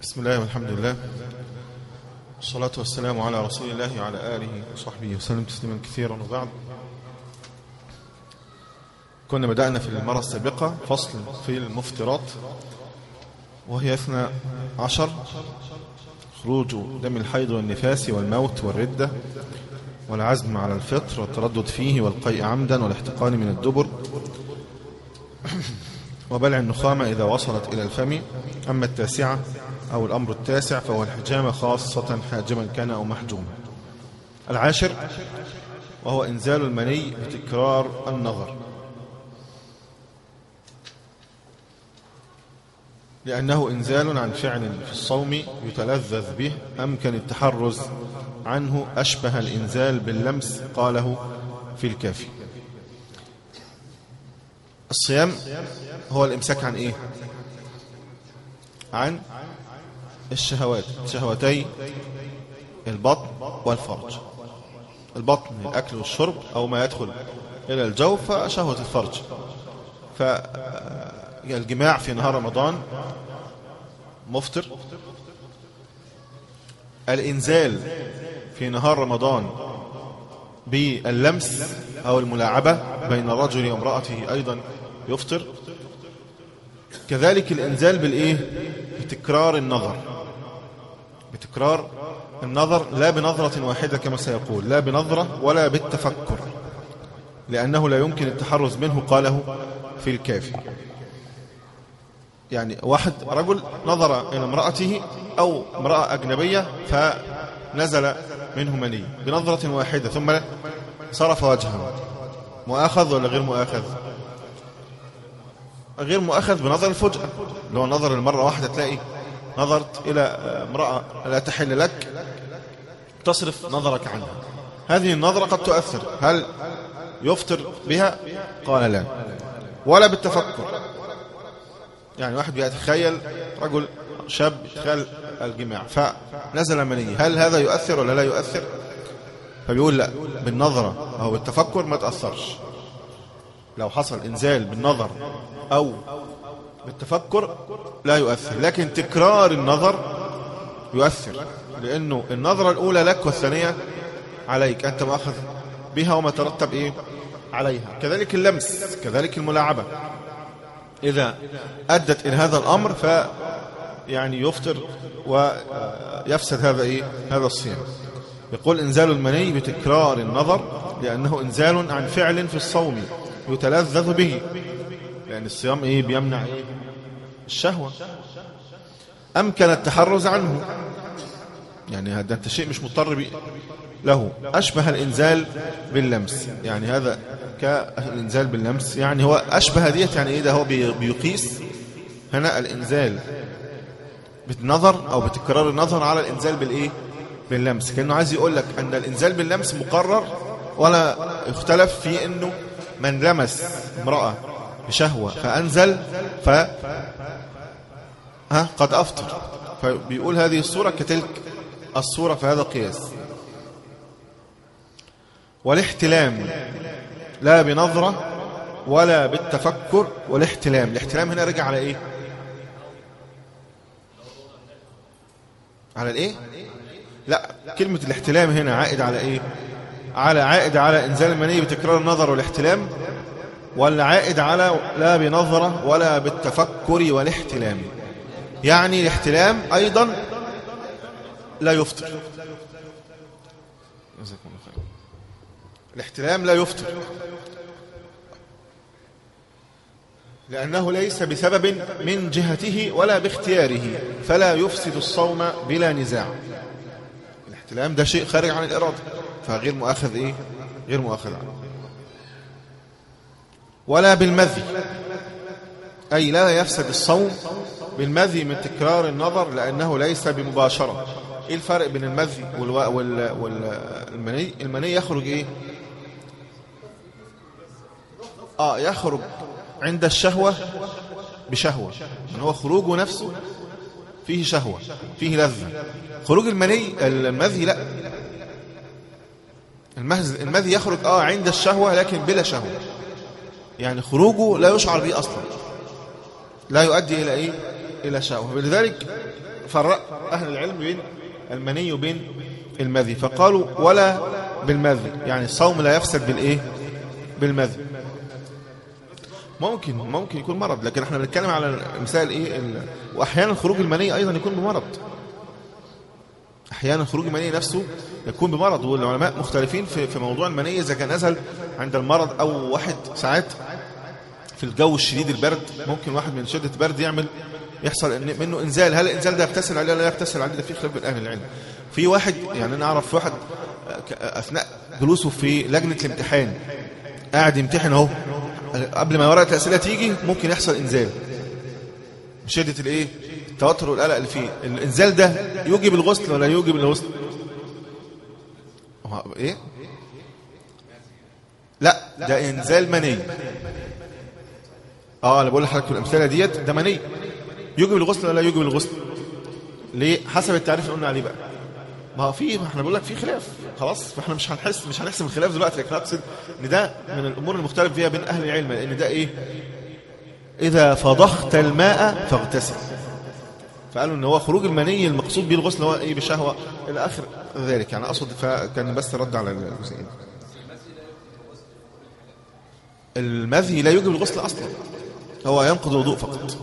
بسم الله والحمد لله والصلاة والسلام على رسول الله وعلى آله وصحبه وسلم تسليما كثيرا وبعد كنا بدأنا في المرة السابقة فصل في المفترات وهي اثنى عشر خروج دم الحيض والنفاس والموت والردة والعزم على الفطر والتردد فيه والقيء عمدا والاحتقان من الدبر وبلع النخامة إذا وصلت إلى الفم أما التاسعة أو الأمر التاسع فهو الحجامة خاصة حاجما كان أو محجوما العاشر وهو إنزال المني بتكرار النظر لأنه إنزال عن فعل في الصوم يتلذذ به أمكن التحرز عنه أشبه الإنزال باللمس قاله في الكافي الصيام هو الإمساك عن إيه عن الشهوات شهوتي البطن والفرج البطن الأكل والشرب أو ما يدخل إلى الجوف فشهوة الفرج فالجماع في نهار رمضان مفطر الإنزال في نهار رمضان باللمس أو الملاعبة بين الرجل وامرأته أيضا يفطر كذلك الإنزال بالإيه بتكرار النظر بتكرار النظر لا بنظرة واحدة كما سيقول لا بنظرة ولا بالتفكر لأنه لا يمكن التحرز منه قاله في الكافي يعني واحد رجل نظر إلى امرأته أو امرأة أجنبية فنزل منه مني بنظرة واحدة ثم صرف وجهه مؤاخذ ولا غير مؤاخذ غير مؤاخذ بنظر الفجأة اللي هو نظر المرة واحدة تلاقي نظرت إلى امرأة لا تحل لك تصرف نظرك عنها هذه النظرة قد تؤثر هل يفطر بها قال لا ولا بالتفكر يعني واحد بيتخيل رجل شاب يتخيل الجماع فنزل مني هل هذا يؤثر ولا لا يؤثر فبيقول لا بالنظرة أو بالتفكر ما تأثرش لو حصل إنزال بالنظر أو بالتفكر لا يؤثر لكن تكرار النظر يؤثر لأنه النظرة الأولى لك والثانية عليك أنت مأخذ بها وما ترتب إيه عليها كذلك اللمس كذلك الملاعبة إذا أدت إلى هذا الأمر ف يعني يفطر ويفسد هذا إيه هذا الصيام يقول إنزال المني بتكرار النظر لأنه إنزال عن فعل في الصوم يتلذذ به لأن الصيام إيه بيمنع إيه الشهوة أمكن التحرز عنه يعني هذا أنت شيء مش مضطر له أشبه الإنزال باللمس يعني هذا كالإنزال باللمس يعني هو أشبه ديت يعني إيه ده هو بيقيس هنا الإنزال بالنظر أو بتكرار النظر على الإنزال بالإيه باللمس كأنه عايز يقول لك أن الإنزال باللمس مقرر ولا يختلف في أنه من لمس امرأة بشهوة فأنزل ف ها قد أفطر فبيقول هذه الصورة كتلك الصورة في هذا القياس والاحتلام لا بنظرة ولا بالتفكر والاحتلام الاحتلام هنا رجع على ايه على الايه لا كلمة الاحتلام هنا عائد على ايه على عائد على انزال المني بتكرار النظر والاحتلام ولا عائد على لا بنظرة ولا بالتفكر والاحتلام يعني الاحتلام ايضا لا يفطر الاحتلام لا يفطر لأنه ليس بسبب من جهته ولا باختياره فلا يفسد الصوم بلا نزاع الاحتلام ده شيء خارج عن الإرادة فغير مؤاخذ إيه؟ غير مؤاخذ عنه ولا بالمذي أي لا يفسد الصوم بالمذي من تكرار النظر لأنه ليس بمباشرة إيه الفرق بين المذي والمني المني يخرج إيه آه يخرج عند الشهوة بشهوة من هو خروجه نفسه فيه شهوة فيه لذة خروج المني المذي لا المذي يخرج آه عند الشهوة لكن بلا شهوة يعني خروجه لا يشعر به أصلا لا يؤدي إلى إيه إلى شهوة ولذلك فرق أهل العلم بين المني وبين المذي فقالوا ولا بالمذي يعني الصوم لا يفسد بالإيه بالمذي ممكن ممكن يكون مرض لكن احنا بنتكلم على مثال ايه ال... واحيانا خروج المني ايضا يكون بمرض احيانا خروج المني نفسه يكون بمرض والعلماء مختلفين في في موضوع المني اذا كان نزل عند المرض او واحد ساعات في الجو الشديد البرد ممكن واحد من شده البرد يعمل يحصل إن منه انزال هل الانزال ده يغتسل عليه ولا لا يغتسل عليه ده في خلاف بين اهل العلم في واحد يعني انا اعرف واحد اثناء جلوسه في لجنه الامتحان قاعد يمتحن اهو قبل ما ورقه الاسئله تيجي ممكن يحصل انزال شده الايه التوتر والقلق اللي فيه الانزال ده يوجب الغسل ولا يوجب الغسل ايه لا ده انزال مني اه انا بقول لحضرتك الامثله ديت ده مني يوجب الغسل ولا يوجب الغسل ليه حسب التعريف اللي قلنا عليه بقى ما هو في احنا بقول لك في خلاف خلاص فاحنا مش هنحس مش هنحسب الخلاف دلوقتي لكن اقصد ان ده من الامور المختلف فيها بين اهل العلم لان ده ايه اذا فضخت الماء فاغتسل فقالوا ان هو خروج المني المقصود به الغسل هو ايه بشهوه الى اخر ذلك يعني اقصد فكان بس رد على الجزئين المذي لا يوجب الغسل اصلا هو ينقض الوضوء فقط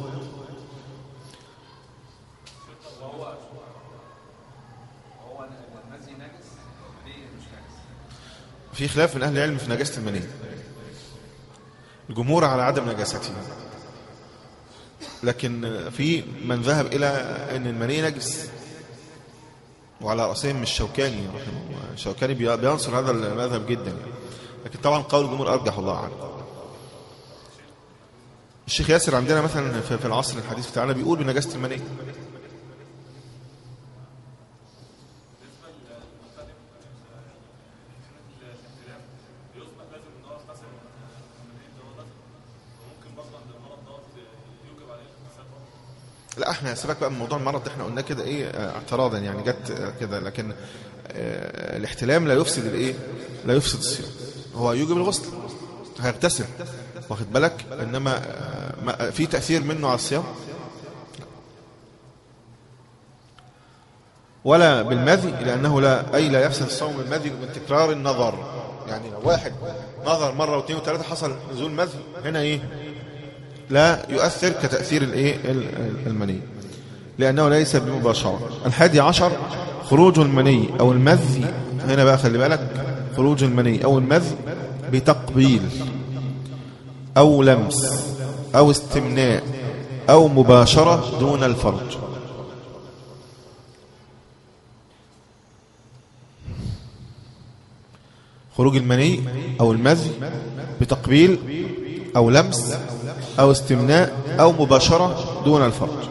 في خلاف من أهل العلم في نجاسة المني الجمهور على عدم نجاسته لكن في من ذهب إلى أن المني نجس وعلى رأسهم الشوكاني الشوكاني بينصر هذا المذهب جدا لكن طبعا قول الجمهور أرجح الله عنه الشيخ ياسر عندنا مثلا في العصر الحديث بتاعنا بيقول بنجاسة المني لا احنا سيبك بقى من موضوع المرض احنا قلنا كده ايه اعتراضا يعني جت كده لكن اه الاحتلام لا يفسد الايه لا يفسد الصيام هو يوجب الغسل هيغتسل واخد بالك انما اه في تاثير منه على الصيام ولا بالمذي لانه لا اي لا يفسد الصوم بالمذي من تكرار النظر يعني لو واحد نظر مره واثنين وثلاثه حصل نزول مذي هنا ايه لا يؤثر كتأثير الايه المني لأنه ليس بمباشرة الحادي عشر خروج المني أو المذي هنا بقى خلي بالك خروج المني أو المذي بتقبيل أو لمس أو استمناء أو مباشرة دون الفرج خروج المني أو المذي بتقبيل أو لمس أو استمناء أو مباشرة دون الفرج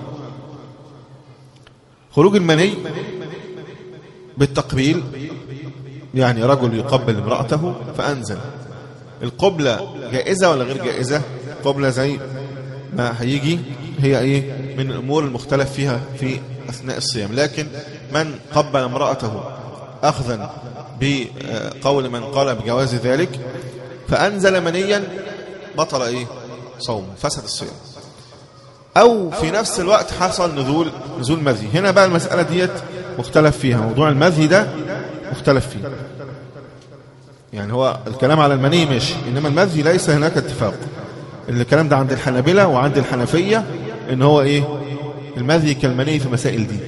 خروج المني بالتقبيل يعني رجل يقبل امرأته فأنزل القبلة جائزة ولا غير جائزة قبلة زي ما هيجي هي ايه من الأمور المختلف فيها في أثناء الصيام لكن من قبل امرأته أخذا بقول من قال بجواز ذلك فأنزل منيا بطل ايه صوم فسد الصيام او في نفس الوقت حصل نزول نزول مذي هنا بقى المسألة ديت مختلف فيها موضوع المذي ده مختلف فيه يعني هو الكلام على المني ماشي انما المذي ليس هناك اتفاق الكلام ده عند الحنابلة وعند الحنفية ان هو ايه المذي كالمني في مسائل دي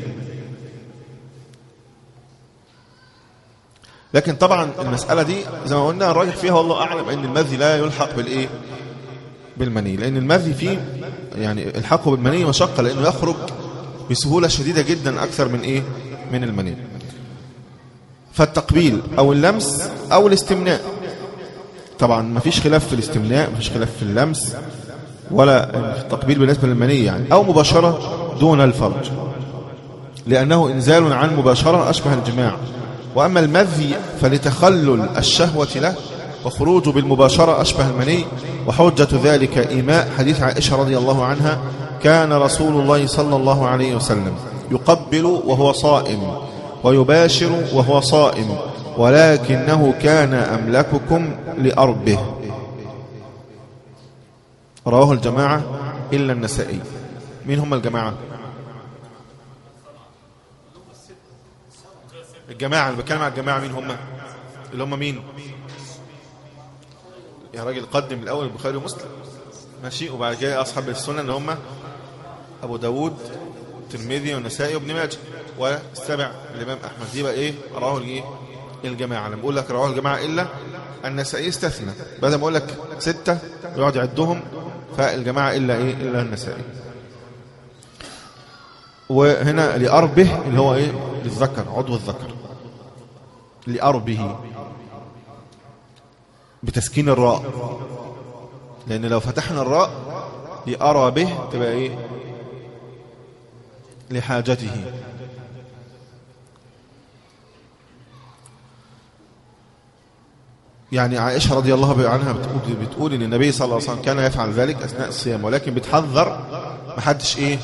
لكن طبعا المسألة دي زي ما قلنا الراجح فيها والله أعلم أن المذي لا يلحق بالإيه بالمني لأن المذي فيه يعني الحقه بالمني مشقة لأنه يخرج بسهولة شديدة جدا أكثر من إيه من المني فالتقبيل أو اللمس أو الاستمناء طبعا ما فيش خلاف في الاستمناء ما فيش خلاف في اللمس ولا في التقبيل بالنسبة للمني يعني أو مباشرة دون الفرج لأنه إنزال عن مباشرة أشبه الجماع وأما المذي فلتخلل الشهوة له وخروج بالمباشرة أشبه المني وحجة ذلك إيماء حديث عائشة رضي الله عنها كان رسول الله صلى الله عليه وسلم يقبل وهو صائم ويباشر وهو صائم ولكنه كان أملككم لأربه رواه الجماعة إلا النسائي مين هم الجماعة الجماعة اللي بتكلم على الجماعة مين هم اللي هم مين يا راجل قدم الأول البخاري ومسلم ماشي وبعد كده أصحاب السنة اللي هم أبو داود الترمذي والنسائي وابن ماجه والسبع الإمام أحمد دي بقى إيه رواه الإيه الجماعة لما بقول لك رواه الجماعة إلا النسائي استثنى بدل ما أقول لك ستة يقعد يعدهم فالجماعة إلا إيه إلا النسائي وهنا لأربه اللي هو إيه للذكر عضو الذكر لأربه بتسكين الراء لأن لو فتحنا الراء لأرى به تبقى إيه لحاجته يعني عائشة رضي الله عنها بتقول, بتقول ان النبي صلى الله عليه وسلم كان يفعل ذلك اثناء الصيام ولكن بتحذر محدش ايه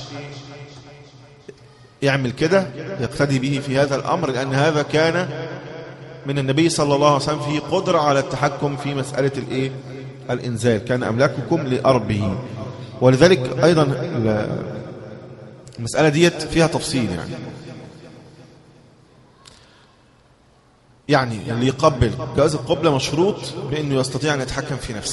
يعمل كده يقتدي به في هذا الامر لان هذا كان من النبي صلى الله عليه وسلم في قدرة على التحكم في مسألة الايه الانزال كان املاككم لاربه ولذلك ايضا المسألة ديت فيها تفصيل يعني يعني اللي يقبل جواز القبلة مشروط بأنه يستطيع أن يتحكم في نفسه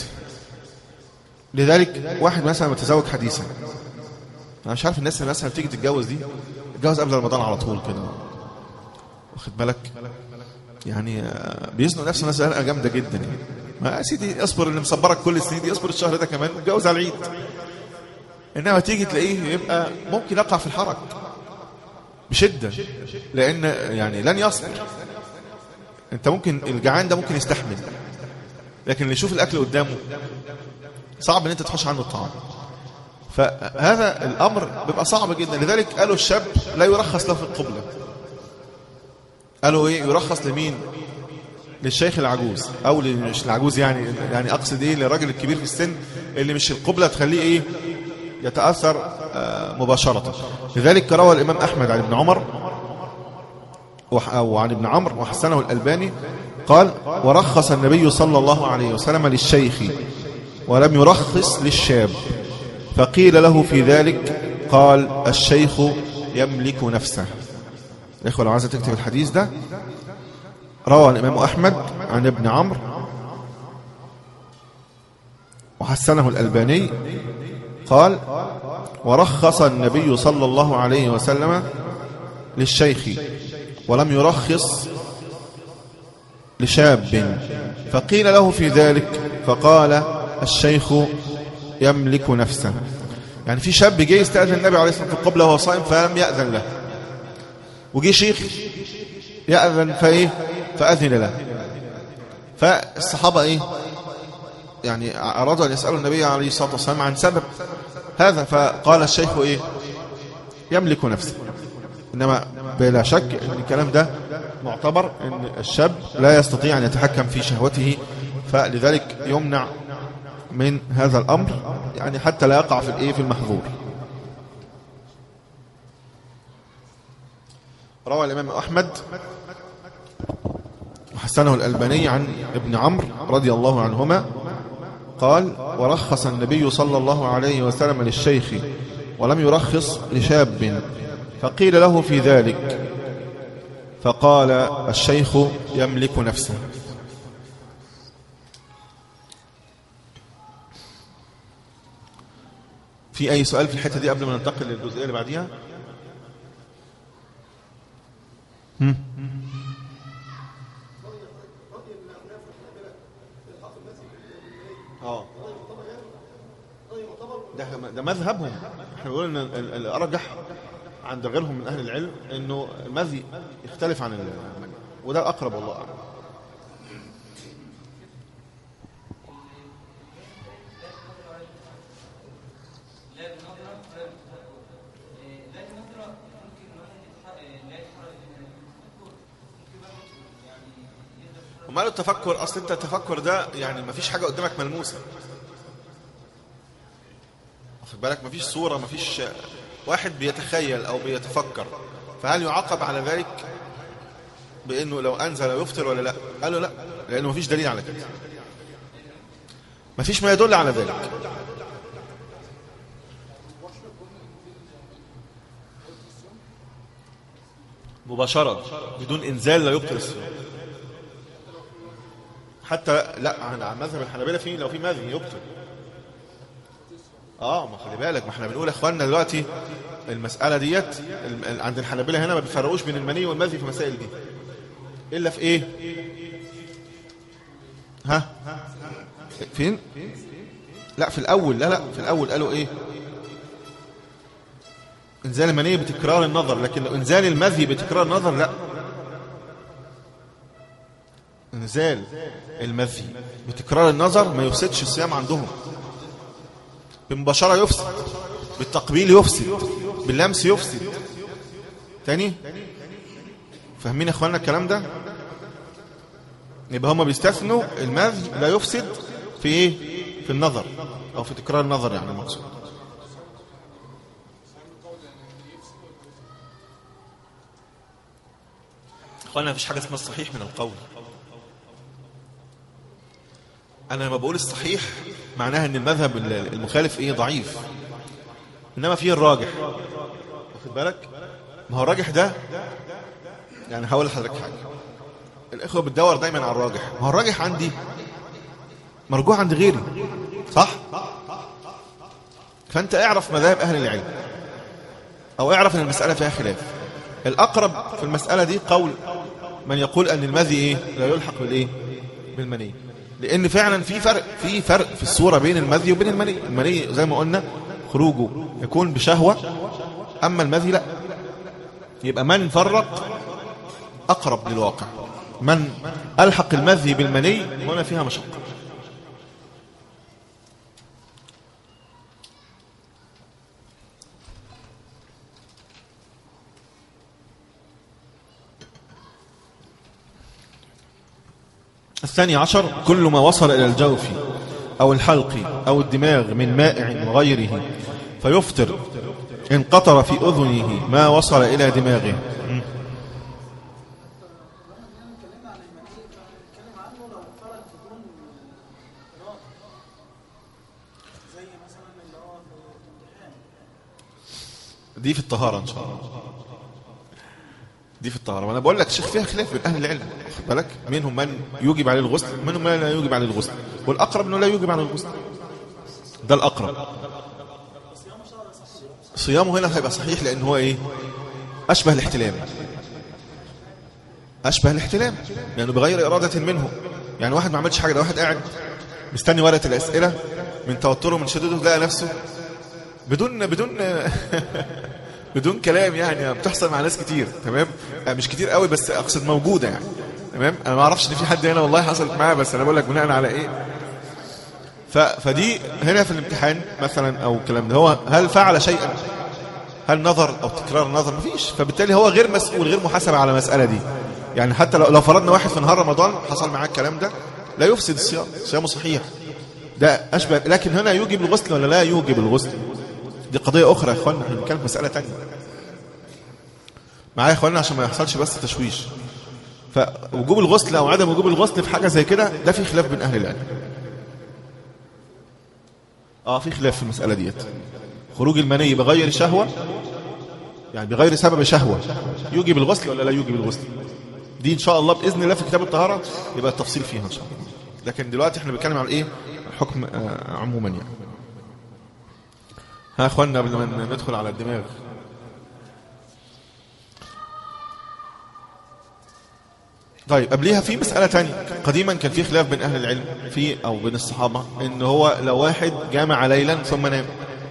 لذلك واحد مثلا متزوج حديثا أنا مش عارف الناس اللي مثلا بتيجي تتجوز دي تتجوز قبل رمضان على طول كده واخد بالك يعني بيزنوا نفسه ناس زهقه جامده جدا يعني ما يا سيدي اصبر اللي مصبرك كل السنين دي اصبر الشهر ده كمان واتجوز على العيد انما تيجي تلاقيه يبقى ممكن يقع في الحرج بشده لان يعني لن يصبر انت ممكن الجعان ده ممكن يستحمل لكن اللي يشوف الاكل قدامه صعب ان انت تحوش عنه الطعام فهذا الامر بيبقى صعب جدا لذلك قالوا الشاب لا يرخص له في القبلة قالوا ايه يرخص لمين للشيخ العجوز او مش العجوز يعني يعني اقصد ايه للراجل الكبير في السن اللي مش القبلة تخليه ايه يتأثر مباشرة لذلك روى الامام احمد عن ابن عمر وعن ابن عمرو وحسنه الألباني قال ورخص النبي صلى الله عليه وسلم للشيخ ولم يرخص للشاب فقيل له في ذلك قال الشيخ يملك نفسه الإخوة لو عايزة تكتب الحديث ده روى الإمام أحمد عن ابن عمرو وحسنه الألباني قال ورخص النبي صلى الله عليه وسلم للشيخ ولم يرخص لشاب فقيل له في ذلك فقال الشيخ يملك نفسه يعني في شاب جه يستأذن النبي عليه الصلاة والسلام في القبلة وهو صائم فلم يأذن له وجي شيخ يأذن فإيه فأذن له فالصحابة إيه يعني أرادوا أن يسألوا النبي عليه الصلاة والسلام عن سبب هذا فقال الشيخ إيه يملك نفسه إنما بلا شك أن الكلام ده معتبر أن الشاب لا يستطيع أن يتحكم في شهوته فلذلك يمنع من هذا الأمر يعني حتى لا يقع في الإيه في المحظور روى الإمام أحمد وحسنه الألباني عن ابن عمرو رضي الله عنهما قال ورخص النبي صلى الله عليه وسلم للشيخ ولم يرخص لشاب فقيل له في ذلك فقال الشيخ يملك نفسه في أي سؤال في الحتة دي قبل ما ننتقل للجزئية اللي بعديها هم؟ اه ده ده مذهبهم احنا بنقول ان الارجح عند غيرهم من اهل العلم انه المذي يختلف عن المني وده الاقرب والله اعلم وماله التفكر اصل انت التفكر ده يعني ما فيش حاجه قدامك ملموسه واخد بالك ما فيش صوره ما فيش واحد بيتخيل او بيتفكر فهل يعاقب على ذلك بانه لو انزل يفطر ولا لا قالوا لا لانه ما فيش دليل على كده ما فيش ما يدل على ذلك مباشرة بدون إنزال لا يبطل الصيام حتى لا عن مذهب الحنابلة في لو في مذي يبطل اه ما خلي بالك ما احنا بنقول يا اخواننا دلوقتي المسألة ديت عند الحنابلة هنا ما بيفرقوش بين المني والمذي في المسائل دي إلا في إيه ها فين لا في الأول لا لا في الأول قالوا إيه انزال المني بتكرار النظر لكن انزال المذي بتكرار النظر لا انزال المذي بتكرار النظر ما يفسدش الصيام عندهم بمباشرة يفسد بالتقبيل يفسد باللمس يفسد تاني فاهمين يا اخوانا الكلام ده يبقى هما بيستثنوا المذي لا يفسد في ايه في النظر او في تكرار النظر يعني المقصود اخوانا مفيش حاجه اسمها الصحيح من القول انا لما بقول الصحيح معناها ان المذهب المخالف ايه ضعيف انما فيه الراجح واخد بالك ما هو الراجح ده يعني هقول لحضرتك حاجه الاخوه بتدور دايما على الراجح ما هو الراجح عندي مرجوح عند غيري صح فانت اعرف مذاهب اهل العلم او اعرف ان المساله فيها خلاف الاقرب في المساله دي قول من يقول ان المذي ايه لا يلحق بالايه بالمني لان فعلا في فرق في فرق في الصوره بين المذي وبين المني المني زي ما قلنا خروجه يكون بشهوه اما المذي لا يبقى من فرق اقرب للواقع من الحق المذي بالمني هنا فيها مشقه الثاني عشر كل ما وصل إلى الجوف أو الحلق أو الدماغ من مائع وغيره فيفطر إن قطر في أذنه ما وصل إلى دماغه دي في الطهارة إن شاء الله دي في الطهارة وانا بقول لك الشيخ فيها خلاف بين اهل العلم خد بالك منهم من يوجب عليه الغسل منهم من لا يوجب عليه الغسل والاقرب انه لا يوجب عليه الغسل ده الاقرب صيامه هنا هيبقى صحيح لان هو ايه اشبه الاحتلام اشبه الاحتلام لانه بغير اراده منه يعني واحد ما عملش حاجه ده واحد قاعد مستني ورقه الاسئله من توتره من شدته لقى نفسه بدون بدون بدون كلام يعني بتحصل مع ناس كتير تمام مش كتير قوي بس اقصد موجوده يعني تمام انا ما اعرفش ان في حد هنا والله حصلت معاه بس انا بقول لك بناء على ايه ف... فدي هنا في الامتحان مثلا او الكلام ده هو هل فعل شيئا هل نظر او تكرار نظر مفيش فبالتالي هو غير مسؤول غير محاسب على المساله دي يعني حتى لو, لو فرضنا واحد في نهار رمضان حصل معاه الكلام ده لا يفسد الصيام صيامه صحيح ده اشبه لكن هنا يوجب الغسل ولا لا يوجب الغسل دي قضية أخرى يا إخواننا احنا بنتكلم في مسألة تانية معايا يا إخواننا عشان ما يحصلش بس تشويش فوجوب الغسل أو عدم وجوب الغسل في حاجة زي كده ده في خلاف بين أهل العلم آه في خلاف في المسألة ديت خروج المني بغير شهوة يعني بغير سبب شهوة يوجب الغسل ولا لا يوجب الغسل دي إن شاء الله بإذن الله في كتاب الطهارة يبقى التفصيل فيها إن شاء الله لكن دلوقتي احنا بنتكلم على إيه الحكم آه عموما يعني ها اخوانا قبل ما ندخل على الدماغ طيب قبليها في مسألة تانية قديما كان في خلاف بين أهل العلم في أو بين الصحابة إن هو لو واحد جامع ليلا ثم نام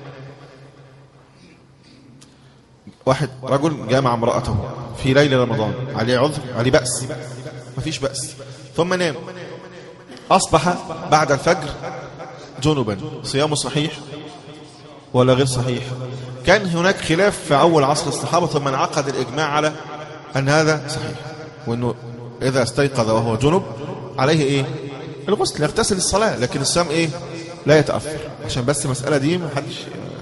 واحد رجل جامع امرأته في ليل رمضان عليه عذر عليه بأس مفيش بأس ثم نام أصبح بعد الفجر جنبا صيامه صحيح ولا غير صحيح كان هناك خلاف في أول عصر الصحابة ثم انعقد الإجماع على أن هذا صحيح وأنه إذا استيقظ وهو جنب عليه إيه الغسل يغتسل الصلاة لكن الصيام إيه لا يتأثر عشان بس المسألة دي ما حدش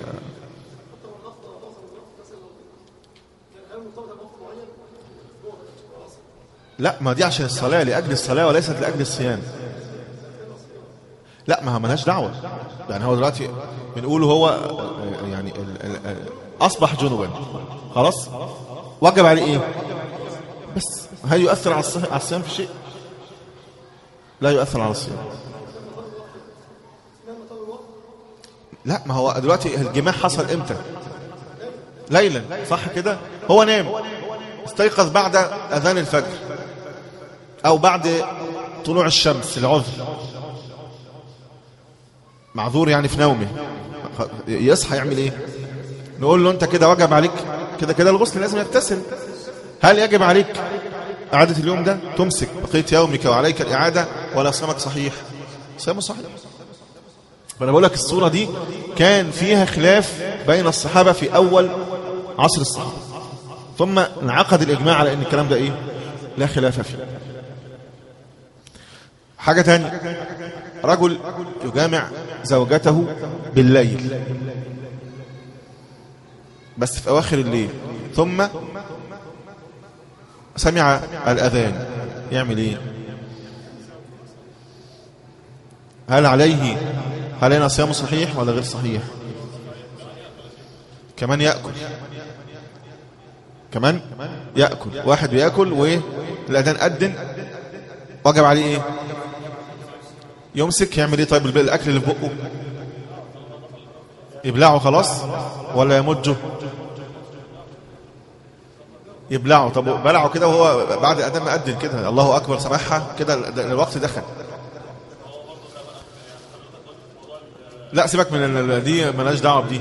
لا ما دي عشان الصلاة لأجل الصلاة وليست لأجل الصيام لا ما ملهاش دعوة يعني هو دلوقتي بنقوله هو يعني ال ال ال أصبح جنوبا خلاص وجب عليه إيه بس هل يؤثر على الصح- على الصيام في شيء لا يؤثر على الصيام لا ما هو دلوقتي الجماع حصل امتى ليلا صح كده هو نام استيقظ بعد اذان الفجر او بعد طلوع الشمس العذر معذور يعني في نومه يصحى يعمل ايه نقول له انت كده وجب عليك كده كده الغسل لازم يغتسل هل يجب عليك إعادة اليوم ده تمسك بقية يومك وعليك الإعادة ولا صيامك صحيح صيامه صحيح فأنا بقول لك الصورة دي كان فيها خلاف بين الصحابة في أول عصر الصحابة ثم انعقد الإجماع على أن الكلام ده إيه لا خلاف فيه حاجة تانية رجل يجامع زوجته بالليل بس في أواخر الليل ثم سمع الأذان يعمل إيه هل عليه هل هنا صيام صحيح ولا غير صحيح كمان يأكل كمان يأكل واحد بيأكل والأذان أدن وجب عليه إيه يمسك يعمل إيه طيب الب- الأكل اللي في بقه يبلعه خلاص ولا يمجه يبلعه طب بلعه كده وهو بعد الأذان ما أدن كده الله أكبر سمعها كده ال- الوقت دخل لا سيبك من ال- ال- دي مالهاش دعوه بدي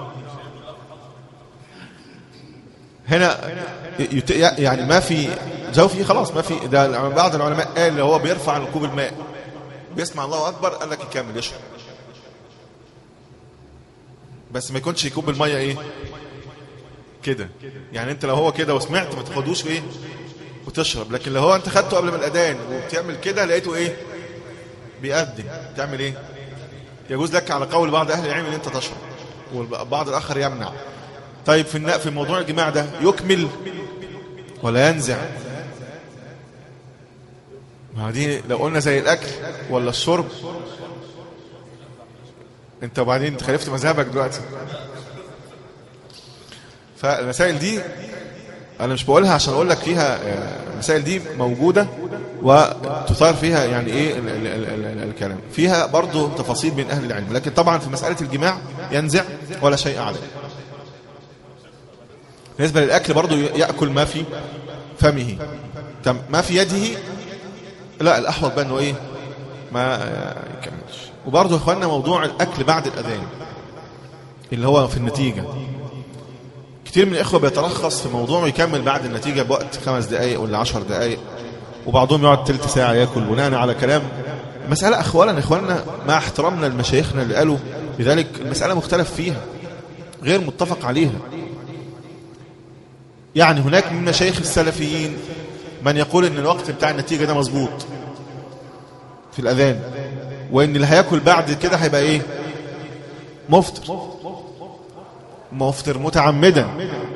هنا يت... يعني ما في جوفي خلاص ما في ده بعض العلماء قال اللي هو بيرفع كوب الماء بيسمع الله اكبر قال لك يكمل يشرب بس ما يكونش كوب الميه ايه كده يعني انت لو هو كده وسمعت ما تاخدوش ايه وتشرب لكن لو هو انت خدته قبل ما الاذان وبتعمل كده لقيته ايه بيأذن تعمل ايه يجوز لك على قول بعض اهل العلم ان انت تشرب والبعض الاخر يمنع طيب في النا- في موضوع الجماع ده يكمل ولا ينزع ما دي لو قلنا زي الاكل ولا الشرب انت وبعدين انت خالفت مذهبك دلوقتي فالمسائل دي انا مش بقولها عشان اقول لك فيها آه، المسائل دي موجوده وتثار فيها يعني ايه ال ال ال ال ال الكلام فيها برضو تفاصيل من اهل العلم لكن طبعا في مساله الجماع ينزع ولا شيء عليه بالنسبه للاكل برضو ياكل ما في فمه تم ما في يده لا الاحوط بقى انه ايه ما آه، يكملش وبرضو يا اخواننا موضوع الاكل بعد الاذان اللي هو في النتيجه كتير من الإخوة بيترخص في موضوع يكمل بعد النتيجة بوقت خمس دقايق ولا عشر دقايق وبعضهم يقعد تلت ساعة ياكل بناء على كلام مسألة أخوانا إخواننا مع احترامنا لمشايخنا اللي قالوا لذلك المسألة مختلف فيها غير متفق عليها يعني هناك من مشايخ السلفيين من يقول ان الوقت بتاع النتيجة ده مظبوط في الأذان وان اللي هياكل بعد كده هيبقى ايه مفطر مفطر متعمدا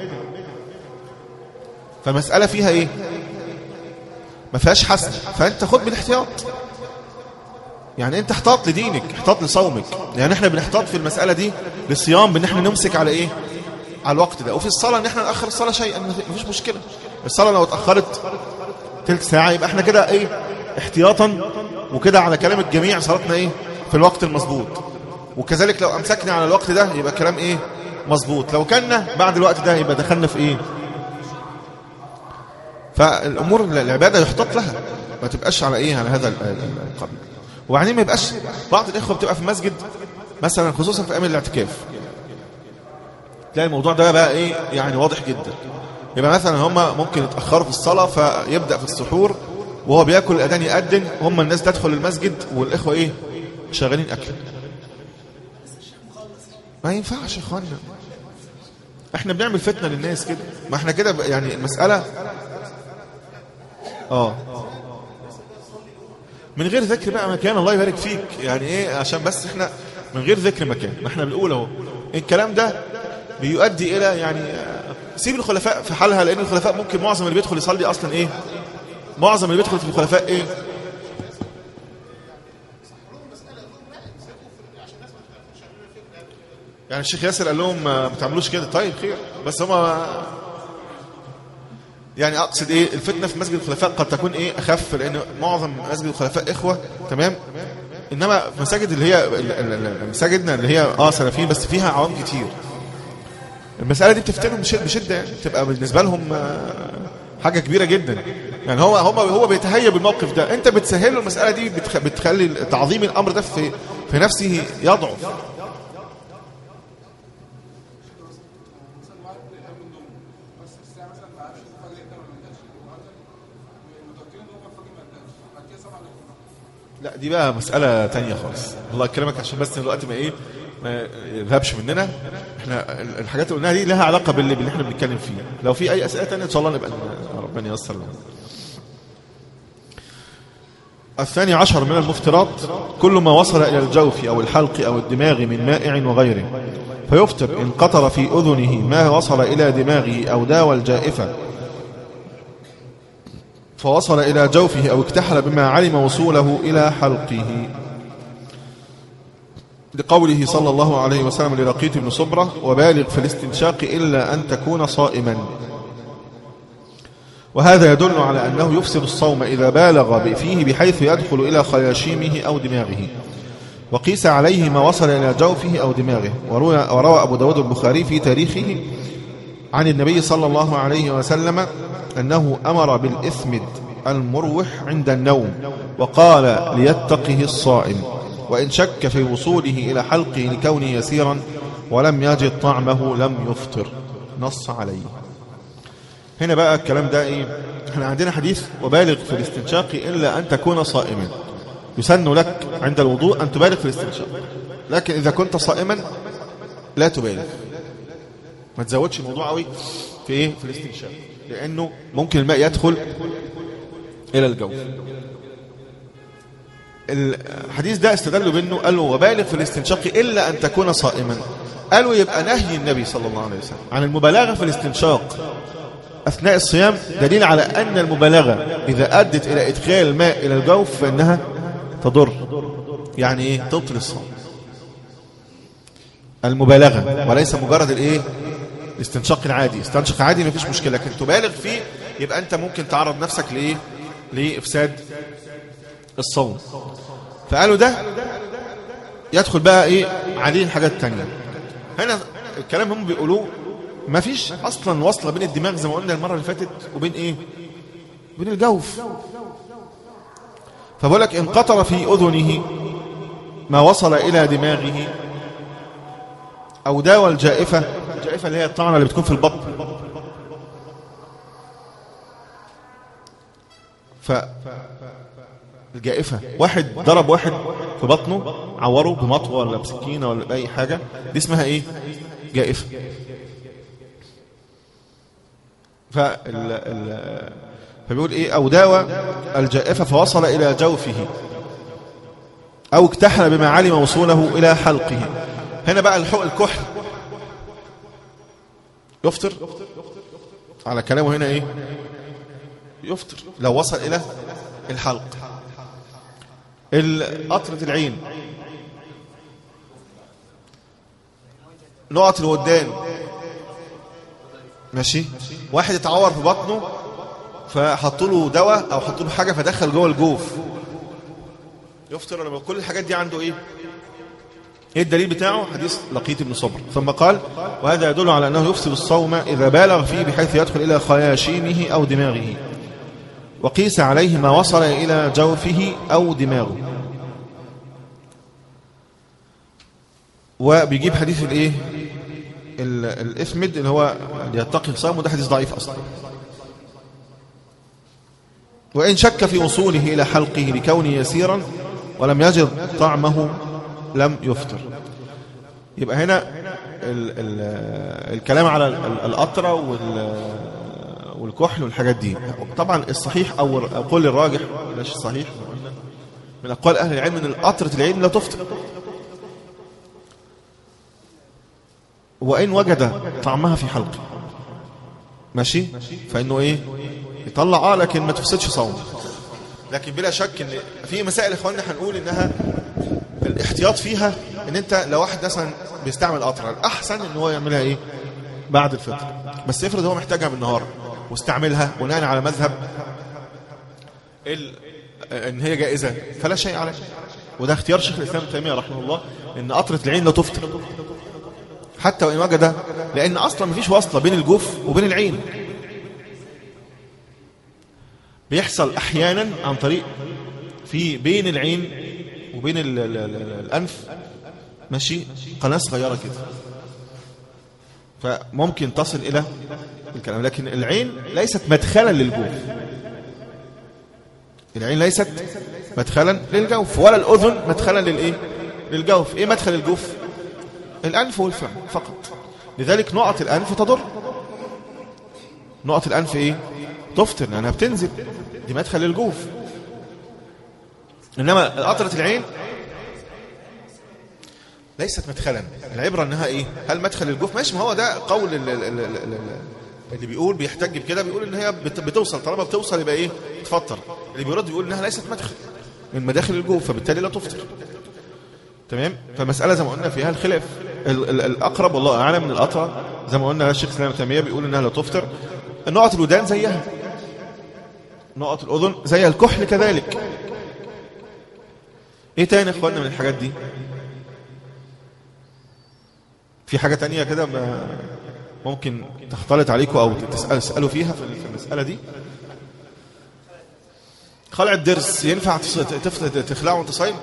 فمسألة فيها ايه ما فيهاش حسن فانت خد بالاحتياط يعني انت احتاط لدينك احتاط لصومك يعني احنا بنحتاط في المسألة دي للصيام بان احنا نمسك على ايه على الوقت ده وفي الصلاة ان احنا نأخر الصلاة شيئا مفيش مشكلة الصلاة لو اتأخرت تلت ساعة يبقى احنا كده ايه احتياطا وكده على كلام الجميع صلاتنا ايه في الوقت المظبوط وكذلك لو امسكنا على الوقت ده يبقى كلام ايه مظبوط لو كنا بعد الوقت ده يبقى دخلنا في ايه فالامور العباده يحتاط لها ما تبقاش على ايه على هذا ال- ال- القبيل وبعدين ما يبقاش بعض الاخوه بتبقى في المسجد مثلا خصوصا في ايام الاعتكاف تلاقي الموضوع ده بقى ايه يعني واضح جدا يبقى مثلا هم ممكن يتاخروا في الصلاه فيبدا في السحور وهو بياكل الاذان يأذن هم الناس تدخل المسجد والاخوه ايه شغالين اكل ما ينفعش يا اخوانا احنا بنعمل فتنه للناس كده ما احنا كده بقى- يعني المساله اه من غير ذكر بقى مكان الله يبارك فيك يعني ايه عشان بس احنا من غير ذكر مكان ما احنا بنقول اهو الكلام ده بيؤدي الى يعني آه، سيب الخلفاء في حالها لان الخلفاء ممكن معظم اللي بيدخل يصلي اصلا ايه معظم اللي بيدخل في الخلفاء ايه يعني الشيخ ياسر قال لهم آه، ما تعملوش كده طيب خير بس هما يعني اقصد ايه الفتنه في مسجد الخلفاء قد تكون ايه اخف لان معظم مسجد الخلفاء اخوه تمام انما في مساجد اللي هي ال- ال- ال- مساجدنا اللي هي اه سلفيين بس فيها عوام كتير المساله دي بتفتنهم بش- بشده يعني بتبقى بالنسبه لهم آه، حاجه كبيره جدا يعني هو هو هو بيتهيأ بالموقف ده انت بتسهل له المساله دي بتخ- بتخلي تعظيم الامر ده في في نفسه يضعف لا دي بقى مسألة تانية خالص الله يكرمك عشان بس الوقت ما ايه ما يذهبش مننا احنا ال- الحاجات اللي قلناها دي لها علاقة باللي, باللي احنا بنتكلم فيه لو في اي اسئلة تانية ان شاء الله نبقى ن- ربنا ييسر لنا الثاني عشر من المفترات كل ما وصل إلى الجوف أو الحلق أو الدماغ من مائع وغيره فيفتر إن قطر في أذنه ما وصل إلى دماغه أو داوى الجائفة فوصل إلى جوفه أو اكتحل بما علم وصوله إلى حلقه لقوله صلى الله عليه وسلم لرقيت بن صبرة وبالغ في الاستنشاق إلا أن تكون صائما وهذا يدل على أنه يفسد الصوم إذا بالغ فيه بحيث يدخل إلى خياشيمه أو دماغه وقيس عليه ما وصل إلى جوفه أو دماغه وروى, وروى أبو داود البخاري في تاريخه عن النبي صلى الله عليه وسلم أنه أمر بالإثمد المروح عند النوم وقال ليتقه الصائم وإن شك في وصوله إلى حلقه لكونه يسيرا ولم يجد طعمه لم يفطر نص عليه هنا بقى الكلام ده ايه احنا عندنا حديث وبالغ في الاستنشاق إلا أن تكون صائما يسن لك عند الوضوء أن تبالغ في الاستنشاق لكن إذا كنت صائما لا تبالغ ما تزودش الموضوع قوي في ايه في الاستنشاق لانه ممكن الماء يدخل الى الجوف الحديث ده استدلوا بانه قالوا وبالغ في الاستنشاق الا ان تكون صائما قالوا يبقى نهي النبي صلى الله عليه وسلم عن المبالغه في الاستنشاق اثناء الصيام دليل على ان المبالغه اذا ادت الى ادخال الماء الى الجوف فانها تضر يعني ايه تبطل الصوم المبالغة وليس مجرد الايه الاستنشاق العادي استنشق عادي مفيش مشكلة لكن تبالغ فيه يبقى انت ممكن تعرض نفسك لايه لافساد الصوم فقالوا ده يدخل بقى ايه عليه الحاجات التانية هنا الكلام هم بيقولوه مفيش اصلا وصلة بين الدماغ زي ما قلنا المرة اللي فاتت وبين ايه بين الجوف فبقول لك ان قطر في اذنه ما وصل الى دماغه أو داوى الجائفة الجائفة اللي هي الطعنة اللي بتكون في البطن ف الجائفة واحد ضرب واحد في بطنه عوره بمطوة ولا بسكينة ولا بأي حاجة دي اسمها ايه جائفة فال... ال... فبيقول ايه او داوى الجائفة فوصل الى جوفه او اكتحل بما علم وصوله الى حلقه هنا بقى الحق الكحل يفطر على كلامه هنا ايه يفطر لو وصل الى الحلق قطرة العين نقط الودان ماشي واحد اتعور في بطنه فحطوا له دواء او حطوا له حاجه فدخل جوه الجوف يفطر لما كل الحاجات دي عنده ايه ايه الدليل بتاعه حديث لقيت ابن صبر ثم قال وهذا يدل على انه يفسد الصوم اذا بالغ فيه بحيث يدخل الى خياشيمه او دماغه وقيس عليه ما وصل الى جوفه او دماغه وبيجيب حديث الايه الاثمد اللي هو يتقي الصوم وده حديث ضعيف اصلا وإن شك في وصوله إلى حلقه لكونه يسيرا ولم يجد طعمه لم يفطر يبقى هنا ال ال الكلام على القطرة والكحل والحاجات دي طبعا الصحيح أو أقول الراجح بلاش الصحيح من أقوال أهل العلم أن قطرة العين لا تفطر وإن وجد طعمها في حلقه ماشي فإنه إيه يطلع اه لكن ما تفسدش صوم لكن بلا شك ان في مسائل اخواننا هنقول انها الاحتياط فيها ان انت لو واحد مثلا بيستعمل قطره الاحسن ان هو يعملها ايه بعد الفطر بس افرض هو محتاجها بالنهار واستعملها بناء على مذهب ال... ان هي جائزة فلا شيء عليه وده اختيار شيخ الإسلام ابن تيمية رحمه الله ان قطرة العين لا تفطر حتى وإن وجد لأن أصلا مفيش وصلة بين الجوف وبين العين بيحصل أحيانا عن طريق في بين العين وبين ال ال ال الأنف ماشي قناة صغيرة كده فممكن تصل إلى الكلام لكن العين ليست مدخلا للجوف العين ليست مدخلا للجوف ولا الأذن مدخلا للإيه للجوف إيه مدخل الجوف الأنف والفم فقط لذلك نقط الأنف تضر نقط الأنف إيه تفطر لأنها بتنزل دي مدخل للجوف إنما قطرة العين ليست مدخلا العبرة انها ايه هل مدخل الجوف ماشي ما هو ده قول ال ال ال ال اللي بيقول بيحتج بكده بيقول ان هي بت- بتوصل طالما بتوصل يبقى ايه تفطر اللي بيرد بيقول انها ليست مدخل من مداخل الجوف فبالتالي لا تفطر تمام فمسألة زي ما قلنا فيها الخلاف ال ال الأقرب والله أعلم من الأطرى زي ما قلنا الشيخ سلام تيمية بيقول إنها لا تفطر نقط الودان زيها نقط الأذن زي الكحل كذلك إيه تاني يا إخواننا من الحاجات دي في حاجة تانية كده ما- ممكن تختلط عليكم أو تسأل تسألوا فيها في في المسألة دي خلع الدرس ينفع تص- تف- تخلعه وانت صايم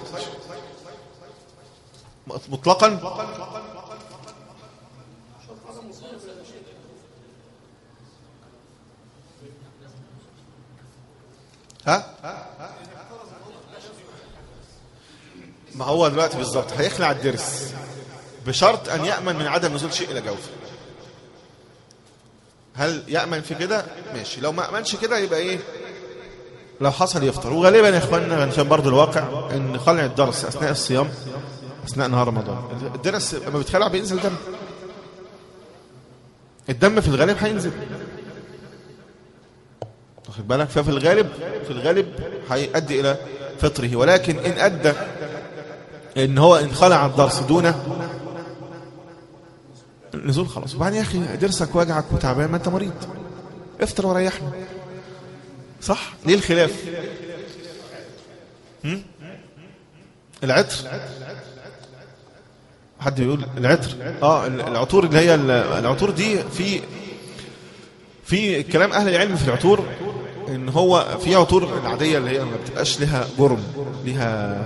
مطلقا ها ما هو دلوقتي بالظبط هيخلع الدرس بشرط أن يأمن من عدم نزول شيء إلى جوفه هل يأمن في كده ماشي لو ما أمنش كده يبقى إيه لو حصل يفطر وغالبا يا إخواننا عشان برضو الواقع أن خلع الدرس أثناء الصيام أثناء نهار رمضان الدرس لما بيتخلع بينزل دم الدم في الغالب هينزل واخد بالك ففي الغالب في الغالب هيؤدي إلى فطره ولكن إن أدى ان هو ان خلع الضرس دون نزول خلاص وبعدين يا اخي ضرسك وجعك وتعبان ما انت مريض افطر وريحنا صح ليه الخلاف هم؟ العطر حد يقول العطر اه العطور اللي هي العطور دي في في كلام اهل العلم في العطور ان هو في عطور العاديه اللي هي ما بتبقاش لها جرم لها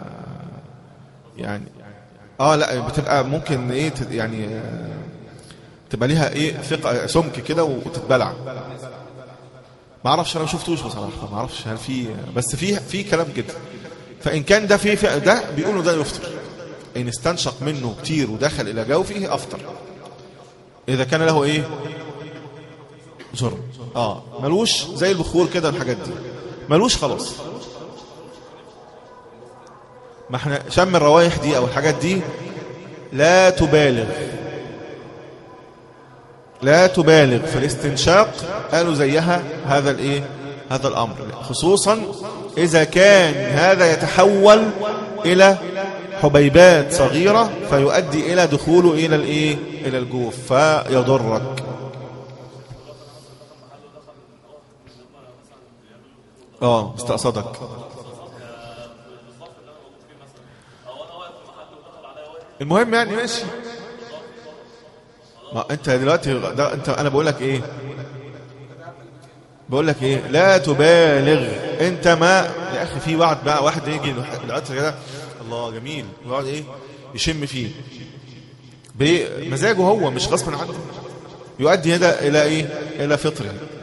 يعني اه لا بتبقى ممكن ايه تت- يعني آه، تبقى ليها ايه ثقه سمك كده وتتبلع ما اعرفش انا ما شفتوش بصراحه ما اعرفش هل في بس في في كلام كده فان كان ده في في- ده بيقولوا ده يفطر ان استنشق منه كتير ودخل الى جوفه افطر اذا كان له ايه جرم اه ملوش زي البخور كده الحاجات دي ملوش خلاص ما احنا شم الروايح دي او الحاجات دي لا تبالغ لا تبالغ في الاستنشاق قالوا زيها هذا الايه هذا الامر خصوصا اذا كان هذا يتحول الى حبيبات صغيرة فيؤدي الى دخوله الى الايه الى الجوف فيضرك اه استقصدك المهم يعني ماشي ما انت دلوقتي ده انت انا بقول لك ايه بقول لك ايه لا تبالغ انت ما يا اخي في وعد بقى واحد يجي العطر كده الله جميل ويقعد ايه يشم فيه بمزاجه هو مش غصب عنه يؤدي هذا الى ايه الى فطره